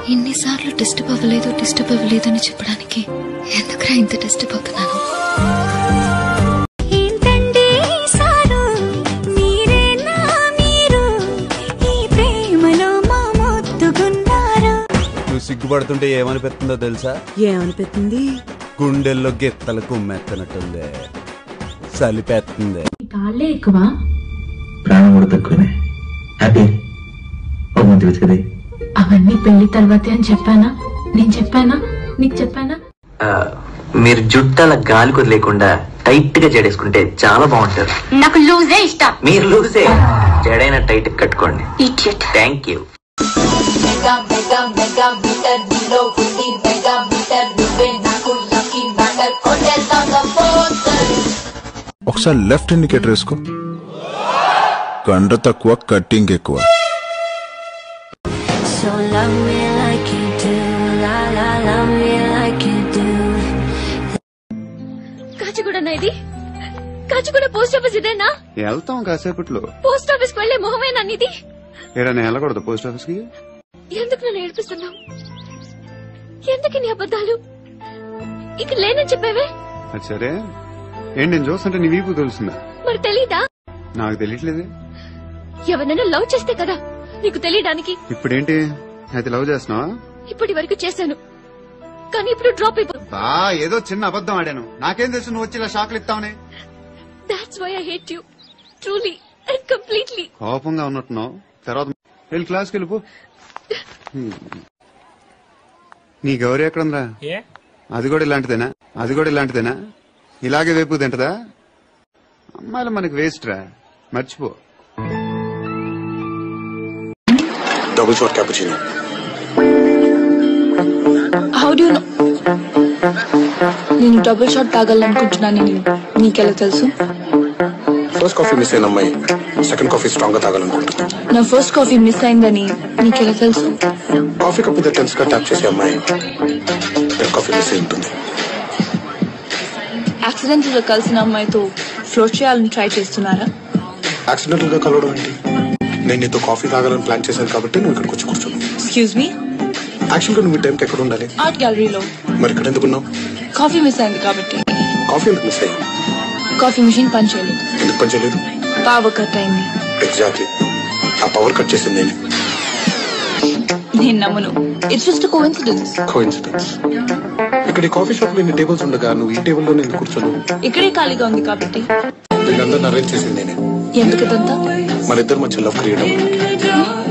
ఇన్నిసార్లు డిస్టర్బ్ అవ్వలేదు డిస్టర్బ్ అవ్వలేదు అని చెప్పడానికి ఎందుకురా ఇంత డిస్టర్బ్ అవుతున్నాను ఏంటండి సారు మీరేనా మీరు ఈ ప్రేమలో మా మొత్తుకున్నారు నువ్వు సిగ్గుపడుతుంటే ఏమనిపిస్తుందో తెలుసా ఏమనిపిస్తుంది గుండెల్లో గిత్తలు కుమ్మెత్తనట్టుంది సలిపెత్తుంది కాళ్ళే ఎక్కువ ప్రాణం కూడా తక్కువనే హ్యాపీ ఒక మంచి వెచ్చకది అవన్నీ పెళ్లి తర్వాతే అని చెప్పానా నేను చెప్పానా నీకు చెప్పానా మీరు జుట్టు అలా గాలి కుదిలేకుండా టైట్ గా జడేసుకుంటే చాలా బాగుంటారు నాకు లూజే ఇష్టం మీరు లూసే జడైన టైట్ కట్టుకోండి ఇడియట్ థ్యాంక్ యూ ఒకసారి లెఫ్ట్ ఇండికేటర్ వేసుకో కండ తక్కువ కట్టింగ్ ఎక్కువ So love me like you do, la la love me like you do. Kachiguda ఇది కాచిగూడ పోస్ట్ ఆఫీస్ ఇదేనా వెళ్తాం కాసేపట్లో పోస్ట్ ఆఫీస్ కి వెళ్లే మొహమేనా నీది ఏడా నేను వెళ్ళకూడదు పోస్ట్ ఆఫీస్ కి ఎందుకు నన్ను ఏడిపిస్తున్నావు ఎందుకు నీ అబద్ధాలు ఇక లేనని చెప్పేవే అది సరే ఏంటి నేను చూస్తుంటే నీ వీపు తెలుస్తుందా మరి తెలీదా నాకు తెలియట్లేదే ఎవరైనా లవ్ చేస్తే కదా నీకు తెలియడానికి ఇప్పుడేంటి అయితే లవ్ చేస్తున్నావా ఇప్పటి వరకు చేశాను కానీ ఇప్పుడు డ్రాప్ అయిపో బా ఏదో చిన్న అబద్ధం ఆడాను నాకేం తెలుసు నువ్వు వచ్చి ఇలా షాక్లు ఇస్తావని that's why I hate you truly and completely కోపంగా ఉన్నట్టున్నావు తర్వాత వెళ్ళి క్లాస్కి వెళ్ళిపో నీ గౌరీ ఎక్కడుందా అది కూడా ఇలాంటిదేనా అది కూడా ఇలాంటిదేనా ఇలాగే వేపు తింటదా అమ్మాయిలు మనకి వేస్ట్ రా మర్చిపో double shot cappuccino how do know నేను డబుల్ షాట్ తాగాలనుకుంటున్నానని నీకెలా తెలుసు ఫస్ట్ కాఫీ మిస్ అయిన అమ్మాయి సెకండ్ కాఫీ స్ట్రాంగ్ గా తాగాలనుకుంటున్నా నా ఫస్ట్ కాఫీ మిస్ అయిందని నీకెలా తెలుసు కాఫీ కప్ మీద టెన్స్ గా ట్యాప్ చేసే అమ్మాయి కాఫీ మిస్ అయి ఉంటుంది యాక్సిడెంటల్ గా కలిసిన అమ్మాయితో ఫ్లోట్ చేయాలని ట్రై చేస్తున్నారా యాక్సిడెంటల్ గా కలవడం ఏంటి నేను నీతో కాఫీ తాగాలని ప్లాన్ చేశాను కాబట్టి నువ్వు ఇక్కడికి వచ్చి కూర్చున్నావు ఎక్స్క్యూజ్ మీ యాక్చువల్ గా నువ్వు ఈ టైంకి ఎక్కడ ఉండాలి ఆర్ట్ గ్యాలరీలో మరి ఇక్కడ ఎందుకున్నావు కాఫీ మిస్ అయింది కాబట్టి కాఫీ ఎందుకు మిస్ అయ్యి కాఫీ మిషన్ పని చేయలేదు ఎందుకు పని చేయలేదు పవర్ కట్ అయింది ఎగ్జాక్ట్లీ ఆ పవర్ కట్ చేసింది నేను నేను నమ్మను ఇట్స్ జస్ట్ కోఇన్సిడెన్స్ కోఇన్సిడెన్స్ ఇక్కడ ఈ కాఫీ షాప్ లో ఇన్ని టేబుల్స్ ఉండగా నువ్వు ఈ టేబుల్ లో ఎందుకు కూర్చున్నావు ఇక్కడే ఖాళీగా ఉంది కాబట్టి వీళ్ళందరిని అరేంజ్ చేసింది నేనే ఎందుకంతా మన ఇద్దరి మధ్య లవ్ క్రియేట్ అవ్వడానికి